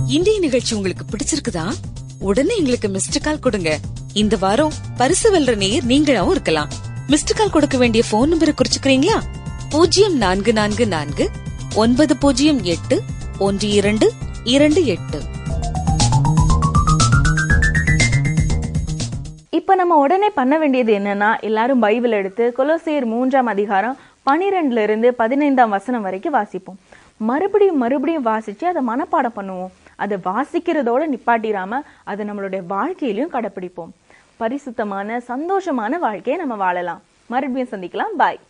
இன்றைய நிகழ்ச்சி உங்களுக்கு பிடிச்சிருக்குதா உடனே எங்களுக்கு மிஸ்டு கால் கொடுங்க இந்த வாரம் பரிசு வெல்ற நேயர் நீங்களாவும் இருக்கலாம் மிஸ்டு கால் கொடுக்க வேண்டிய போன் நம்பரை குறிச்சுக்கிறீங்களா பூஜ்ஜியம் நான்கு நான்கு நான்கு ஒன்பது பூஜ்ஜியம் எட்டு ஒன்று இரண்டு இரண்டு எட்டு இப்ப நம்ம உடனே பண்ண வேண்டியது என்னன்னா எல்லாரும் பைபிள் எடுத்து கொலோசியர் மூன்றாம் அதிகாரம் பனிரெண்டுல இருந்து பதினைந்தாம் வசனம் வரைக்கும் வாசிப்போம் மறுபடியும் மறுபடியும் வாசிச்சு அதை மனப்பாடம் பண்ணுவோம் அதை வாசிக்கிறதோட நிப்பாட்டிராம அதை நம்மளுடைய வாழ்க்கையிலையும் கடைப்பிடிப்போம் பரிசுத்தமான சந்தோஷமான வாழ்க்கையை நம்ம வாழலாம் மறுபடியும் சந்திக்கலாம் பாய்